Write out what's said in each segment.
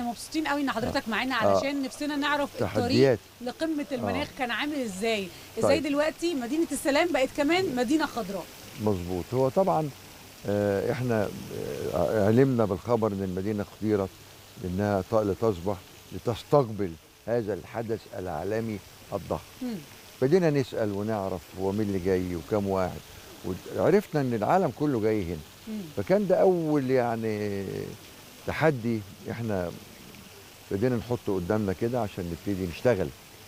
احنا مبسوطين قوي ان حضرتك معانا علشان نفسنا نعرف الطريق تحديات لقمه المناخ كان عامل ازاي ازاي طيب. دلوقتي مدينه السلام بقت كمان مدينه خضراء مظبوط هو طبعا آه، احنا آه، علمنا بالخبر ان المدينه اختيرت انها ت- لتصبح لتستقبل هذا الحدث العالمي الضخم مم. بدينا نسال ونعرف هو مين اللي جاي وكم واحد وعرفنا ان العالم كله جاي هنا مم. فكان ده اول يعني تحدي احنا بدينا نحطه قدامنا كده عشان نبتدي نشتغل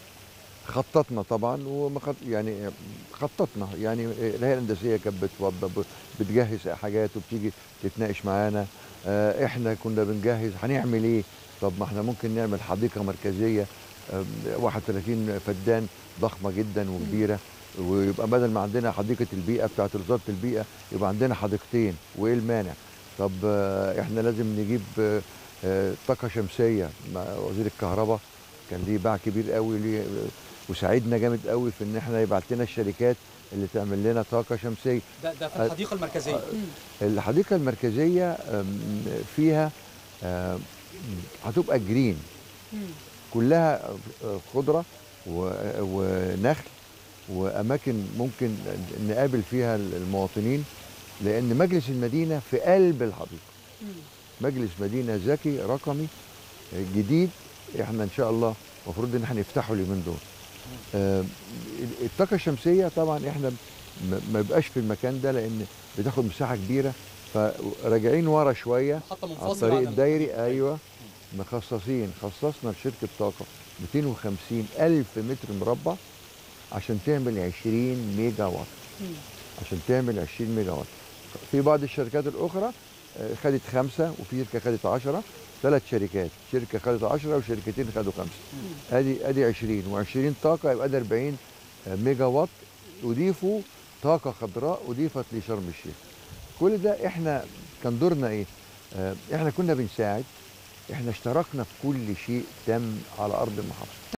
خططنا طبعا وما خط يعني خططنا يعني الهيئه الهندسيه كانت بتوضب بتجهز حاجات وبتيجي تتناقش معانا آه، احنا كنا بنجهز هنعمل ايه طب ما احنا ممكن نعمل حديقه مركزيه آم، 31 فدان ضخمه جدا وكبيره ويبقى بدل ما عندنا حديقه البيئه بتاعت وزاره البيئه يبقى عندنا حديقتين وايه المانع طب آه، احنا لازم نجيب آه، آه، طاقه شمسيه مع وزير الكهرباء كان ليه باع كبير قوي ليه آه، وساعدنا جامد قوي في ان احنا يبعت لنا الشركات اللي تعمل لنا طاقه شمسيه ده ده في الحديقه المركزيه الحديقه المركزيه آم، فيها آم، هتبقى جرين مم. كلها آه، خضره و- ونخل واماكن ممكن نقابل فيها المواطنين لان مجلس المدينه في قلب الحديقه مم. مجلس مدينه ذكي رقمي جديد احنا ان شاء الله المفروض ان احنا نفتحه اليومين دول آه، الطاقه الشمسيه طبعا احنا ما- ما يبقاش في المكان ده لان بتاخد مساحه كبيره فراجعين ورا شويه محطه على منفصله الطريق عن الدايري ايوه مخصصين خصصنا لشركه طاقه 250 الف متر مربع عشان تعمل 20 ميجا وات مم. عشان تعمل 20 ميجا وات في بعض الشركات الاخرى آه، خدت خمسه وفي شركه خدت 10 ثلاث شركات شركه خدت 10 وشركتين خدوا خمسه ادي ادي 20 و20 طاقه يبقى ده 40 ميجا وات اضيفوا طاقه خضراء اضيفت لشرم الشيخ كل ده احنا كان دورنا ايه آه، احنا كنا بنساعد احنا اشتركنا في كل شيء تم على ارض المحافظه